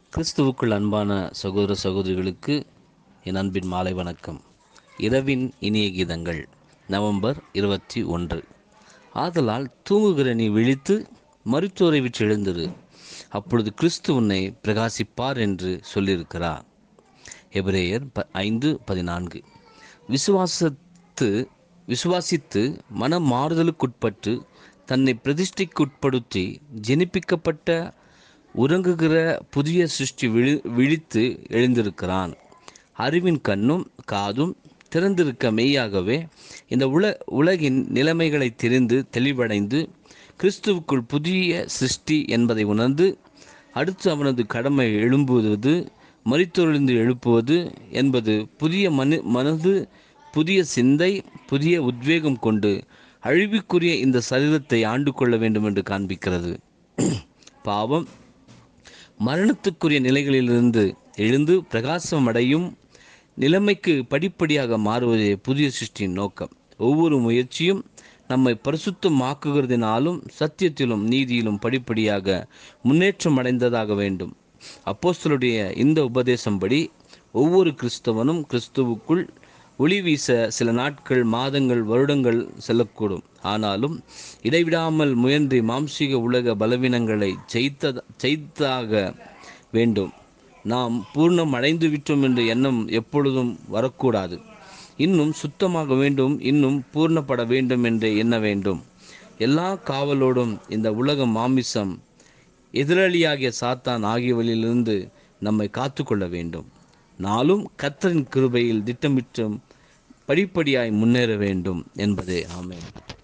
கிறிஸ்துவுக்குள் அன்பான சகோதர சகோதரிகளுக்கு என் அன்பின் மாலை வணக்கம் இரவின் இனிய கீதங்கள் நவம்பர் இருபத்தி ஒன்று ஆதலால் தூங்குகிற நீ விழித்து மருத்துவரை விட்டு எழுந்திரு அப்பொழுது கிறிஸ்து உன்னை பிரகாசிப்பார் என்று சொல்லியிருக்கிறார் எபிரேயர் ப ஐந்து பதினான்கு விசுவாசத்து விசுவாசித்து மன மாறுதலுக்குட்பட்டு தன்னை பிரதிஷ்டைக்குட்படுத்தி ஜெனிப்பிக்கப்பட்ட உறங்குகிற புதிய சிருஷ்டி விழி விழித்து எழுந்திருக்கிறான் அறிவின் கண்ணும் காதும் திறந்திருக்க மெய்யாகவே இந்த உல உலகின் நிலைமைகளை தெரிந்து தெளிவடைந்து கிறிஸ்துவுக்குள் புதிய சிருஷ்டி என்பதை உணர்ந்து அடுத்து அவனது கடமை எழும்புவது மறித்தொழிந்து எழுப்புவது என்பது புதிய மனு மனது புதிய சிந்தை புதிய உத்வேகம் கொண்டு அழிவுக்குரிய இந்த சரீரத்தை ஆண்டு கொள்ள வேண்டும் என்று காண்பிக்கிறது பாவம் மரணத்துக்குரிய நிலைகளிலிருந்து எழுந்து பிரகாசம் அடையும் நிலைமைக்கு படிப்படியாக மாறுவதே புதிய சிருஷ்டியின் நோக்கம் ஒவ்வொரு முயற்சியும் நம்மை பரிசுத்தமாக்குகிறதினாலும் சத்தியத்திலும் நீதியிலும் படிப்படியாக முன்னேற்றம் அடைந்ததாக வேண்டும் அப்போஸ்தலுடைய இந்த உபதேசம்படி ஒவ்வொரு கிறிஸ்தவனும் கிறிஸ்துவுக்குள் ஒளி வீச சில நாட்கள் மாதங்கள் வருடங்கள் செல்லக்கூடும் ஆனாலும் இடைவிடாமல் முயன்றி மாம்சீக உலக பலவீனங்களை ஜெயித்த ஜெயித்தாக வேண்டும் நாம் பூர்ணம் அடைந்து விட்டோம் என்ற எண்ணம் எப்பொழுதும் வரக்கூடாது இன்னும் சுத்தமாக வேண்டும் இன்னும் பூர்ணப்பட வேண்டும் என்று எண்ண வேண்டும் எல்லா காவலோடும் இந்த உலக மாமிசம் எதிராளியாகிய சாத்தான் ஆகியவற்றிலிருந்து நம்மை காத்துக்கொள்ள வேண்டும் நாளும் கர்த்தரின் கிருபையில் திட்டமிட்டும் படிப்படியாய் முன்னேற வேண்டும் என்பதே ஆமென்